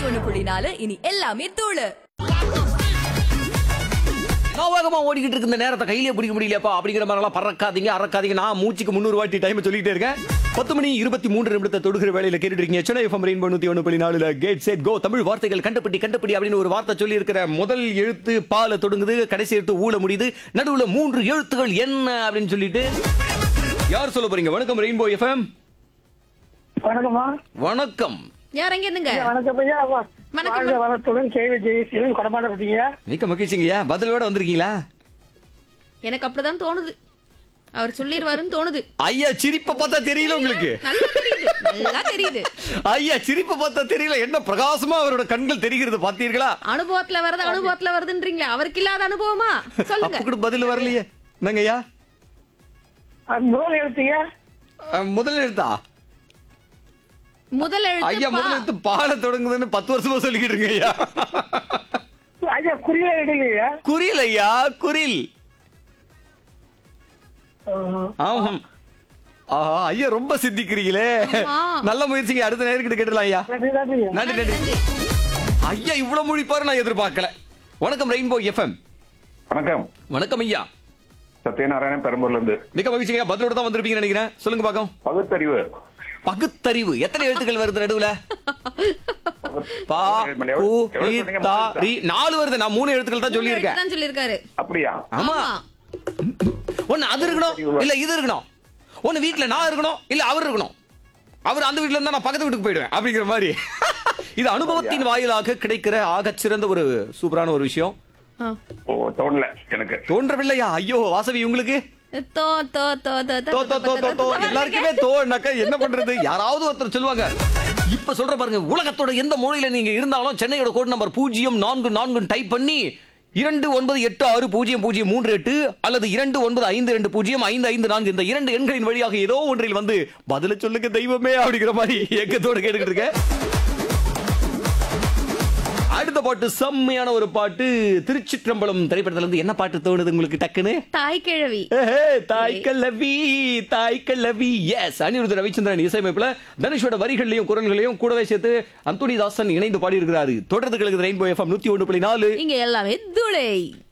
ஒண்ணு புள்ளி நாலு இனி எல்லாமே தூளு நோவேகமா ஓடிக்கிட்டு இருக்க இந்த நேரத்தை கையிலே பிடிக்க முடியலப்பா அப்படிங்கிற மாதிரிலாம் பறக்காதீங்க அறக்காதீங்க நான் மூச்சுக்கு முன்னூறு வாட்டி டைம் சொல்லிட்டே இருக்கேன் பத்து மணி இருபத்தி மூன்று நிமிடத்தை தொடுகிற வேலையில கேட்டுட்டு இருக்கீங்க சென்னை எஃப்எம் ரெயின்போ நூத்தி ஒன்று புள்ளி நாலுல கேட் செட் கோ தமிழ் வார்த்தைகள் கண்டுபிடி கண்டுபிடி அப்படின்னு ஒரு வார்த்தை சொல்லி இருக்கிற முதல் எழுத்து பால தொடங்குது கடைசி எழுத்து ஊழ முடியுது நடுவுல மூன்று எழுத்துகள் என்ன அப்படின்னு சொல்லிட்டு யார் சொல்ல போறீங்க வணக்கம் ரெயின்போ எஃப்எம் வணக்கம்மா வணக்கம் யார் எங்க இருந்துங்க வணக்கம் ஐயா வணக்கம். வாழ்க வளத்துடன் கேள்வி ஜெயிச்சு கொடமாட பட்டீங்க மிக்க மகிழ்ச்சிங்கய்யா பதிலோட வந்திருக்கீங்களா எனக்கு அப்படிதான் தோணுது அவர் சொல்லிடுவாருன்னு தோணுது ஐயா சிரிப்பை பார்த்தா தெரியல உங்களுக்கு நல்லா தெரியுது நல்லா தெரியுது ஐயா சிரிப்பை பார்த்தா தெரியல என்ன பிரகாசமா அவரோட கண்கள் தெரிகிறது பாத்தீர்களா அனுபவத்துல வருது அனுபவத்துல வருதுன்றீங்களே அவருக்கு இல்லாத அனுபவமா சொல்லுங்க அப்ப கூட பதில் வரலையே என்னங்கய்யா அது முதல் எழுத்துங்க அஹ், முதல் எழுத்தா முதல் ஐயா எழுத்து முதல் பா. எழுத்து பாட தொடங்குதுன்னு பத்து வருஷமா சொல்லிக்கிட்டு இருங்க ஐயா ஐயா குறியில எடுங்க குரில் ஐயா குரில் ஆமாம் ஆஹா ஐயா ரொம்ப சித்திக்கிறீங்களே ஆமா. நல்ல முயற்சிங்க அடுத்த நேரத்துக்கு கேட்டலாம் ஐயா நன்றி நன்றி ஐயா இவ்வளவு மொழிப்பாரு நான் எதிர்பார்க்கல வணக்கம் ரெயின்போ எஃப்எம் வணக்கம் வணக்கம் ஐயா சத்யநாராயணன் பெரம்பூர்ல இருந்து மிக மகிழ்ச்சிங்க பதிலோட தான் வந்திருப்பீங்கன்னு நினைக்கிறேன் சொல்லுங்க பாக்கம் பகுத்தறிவு பகுத்தறிவு எத்தனை எழுத்துக்கள் வருது நடுவுல பா எவ்வளவு கு எவ்வளவு இ, சொன்னீங்க? தா, மூணு ரி. நாலு வருது நான் மூணு எழுத்துக்கள் தான் சொல்லியிருக்கேன் தான் சொல்லியிருக்காரு அப்படியா ஆமா ஒண்ணு அது இருக்கணும் இல்ல இது இருக்கணும் ஒண்ணு வீட்ல நான் இருக்கணும் இல்ல அவர் இருக்கணும் அவர் அந்த வீட்ல இருந்தா நான் பக்கத்து வீட்டுக்கு போயிடுவேன் அப்படிங்கிற மாதிரி இது அனுபவத்தின் வாயிலாக கிடைக்கிற ஆகச் சிறந்த ஒரு சூப்பரான ஒரு விஷயம் ஆ. ஓ தோணல எனக்கு தோன்றவில்லையா ஐயோ வாசவி உங்களுக்கு தோ தோ தோ தோ தோ தோ தோ தோ தோ எல்லாருக்குமே தோனாக்கா என்ன பண்றது யாராவது ஒருத்தர் சொல்லுவாங்க இப்ப சொல்ற பாருங்க உலகத்தோட எந்த மூலையில நீங்க இருந்தாலும் சென்னையோட கோட் நம்பர் பூஜ்ஜியம் நான்கு நான்கு டைப் பண்ணி இரண்டு ஒன்பது எட்டு ஆறு பூஜ்ஜியம் பூஜ்ஜியம் மூன்று எட்டு அல்லது இரண்டு ஒன்பது ஐந்து ரெண்டு பூஜ்ஜியம் ஐந்து ஐந்து நான்கு இந்த இரண்டு எண்களின் வழியாக ஏதோ ஒன்றில் வந்து பதில சொல்லுங்க தெய்வமே அப்படிங்கிற மாதிரி ஏக்கத்தோட கேட்டுக்கிட்டு இருக்கேன் அடுத்த பாட்டு செம்மையான ஒரு பாட்டு திருச்சிற்றம்பலம் திரைப்படத்துல இருந்து என்ன பாட்டு தோணுது உங்களுக்கு டக்குன்னு தாய் கிழவி ஏஹே, தாய் கல்லவி தாய் கல்லவி எஸ் அனிருத் ரவிச்சந்திரன் இசையமைப்புல தனுஷோட வரிகளையும் குரல்களையும் கூடவே சேர்த்து அந்தோனி தாசன் இணைந்து பாடி இருக்கிறாரு தொடர்ந்து கிழக்கு ரெயின்போ எஃப்எம் நூத்தி ஒன்று புள்ளி நாலு இங்க எல்லாமே துளை